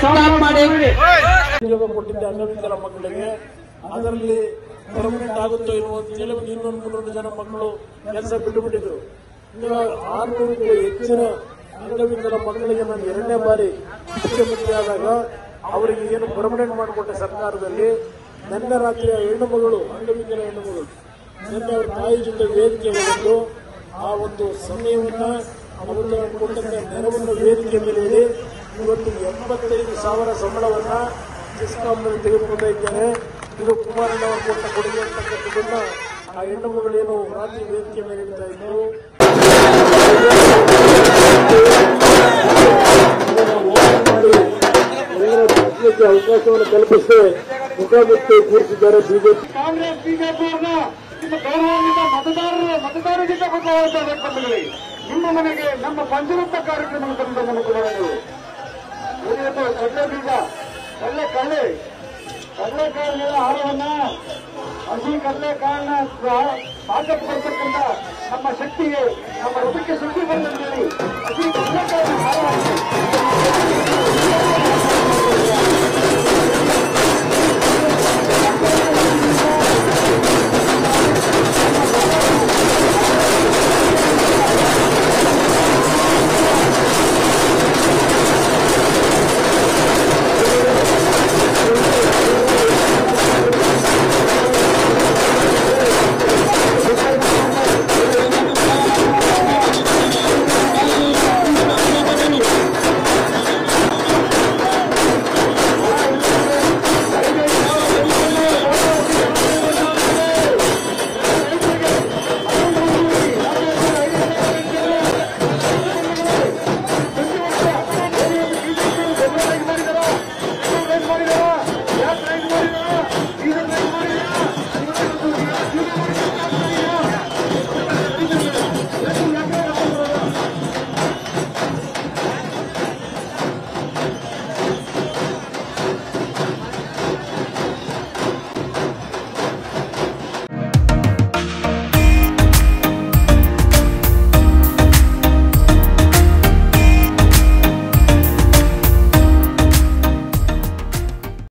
stop ಮಾಡಿ ಉದ್ಯೋಗ ಕೊಟ್ಟಿದ್ದೆ ಅಂಗವಿಕಲ ಮಕ್ಕಳಿಗೆ ಅದರಲ್ಲಿ ಪರ್ಮನೆಂಟ್ ಆಗುತ್ತೋ ಇಲ್ವೋ ಅಂತ ಹೇಳಿ ಒಂದು ಇನ್ನೊಂದು ಮುನ್ನೂರು ಜನ ಮಕ್ಕಳು ಕೆಲಸ ಬಿಟ್ಟು ಬಿಟ್ಟಿದ್ರು ಈಗ ಆರ್ನೂರಕ್ಕೂ ಹೆಚ್ಚಿನ ಅಂಗವಿಕಲ ಮಕ್ಕಳಿಗೆ ನಾನು ಎರಡನೇ ಬಾರಿ ಮುಖ್ಯಮಂತ್ರಿ ಆದಾಗ ಅವರಿಗೆ ಏನು ಪರ್ಮನೆಂಟ್ ಮಾಡಿಕೊಟ್ಟೆ ಸರ್ಕಾರದಲ್ಲಿ ನಿನ್ನೆ ರಾತ್ರಿ ಆ ಹೆಣ್ಣು ಮಗಳು ಅಂಗವಿಕಲ ಹೆಣ್ಣು ಮಗಳು ನಿನ್ನೆ ಅವ್ರ ತಾಯಿ ಜೊತೆ ವೇದಿಕೆಗೆ ಬಂದು ಆ ಒಂದು ಸಮಯವನ್ನ ಅವರಿಗೆ ಕೊಟ್ಟಂತ ನೆರವನ್ನು ವೇದಿಕೆ ಮೇಲೆ ಇಡಿ ಇವತ್ತು ಎಂಬತ್ತೈದು ಸಾವಿರ ಸಂಬಳವನ್ನ ಡಿಸ್ಕಾಂನಲ್ಲಿ ತೆಗೆದುಕೊಂಡೇ ಇದ್ದೇನೆ ಇದು ಕುಮಾರಣ್ಣ ಅವರು ಕೊಟ್ಟ ಕೊಡುಗೆ ಅಂತಕ್ಕಂಥದ್ದನ್ನ ಆ ಹೆಣ್ಣು ಮಗಳೇನು ರಾತ್ರಿ ವೇದಿಕೆ ಮೇಲೆ ಇಡ್ತಾ ಇದ್ರು ಎಲ್ಲರ ಪ್ರಶ್ನೆಗೆ ಅವಕಾಶವನ್ನು ಕಲ್ಪಿಸಿ ಮುಖಾಮುಖಿ ಕೂರಿಸಿದ್ದಾರೆ ಬಿಜೆಪಿ ಕಾಂಗ್ರೆಸ್ ಬಿಜೆಪಿಯವ್ರನ್ನ ನಿಮ್ಮ ಗೌರವದಿಂದ ಮತದಾರರ ಮತದಾರರಿಂದ ಬದಲಾಯಿಸಬೇಕು ಬಂಧುಗಳೇ ನಿಮ್ಮ ಮನೆಗೆ ನಮ್ಮ ಪಂಚರತ್ನ ಕಾರ್ಯಕ್ರಮ ತಂದ ಮನಸ್ಸುಗಳು ಇವತ್ತು ಕಡಲೆ ಬೀಜ ಕಡಲೆ ಕಳ್ಳೆ ಕಡಲೆಕಾಳಿನ ಆಹಾರವನ್ನ ಹಸಿ ಕಡಲೆಕಾಳನ್ನ ಪಾಕಕ್ಕೆ ಬರ್ತಕ್ಕಂಥ ನಮ್ಮ ಶಕ್ತಿಗೆ ನಮ್ಮ ರಥಕ್ಕೆ ಶಕ್ತಿ ಬಂದಲ್ಲಿ ಹಸಿ ಕಡಲೆಕಾಳಿನ ಆಹಾರ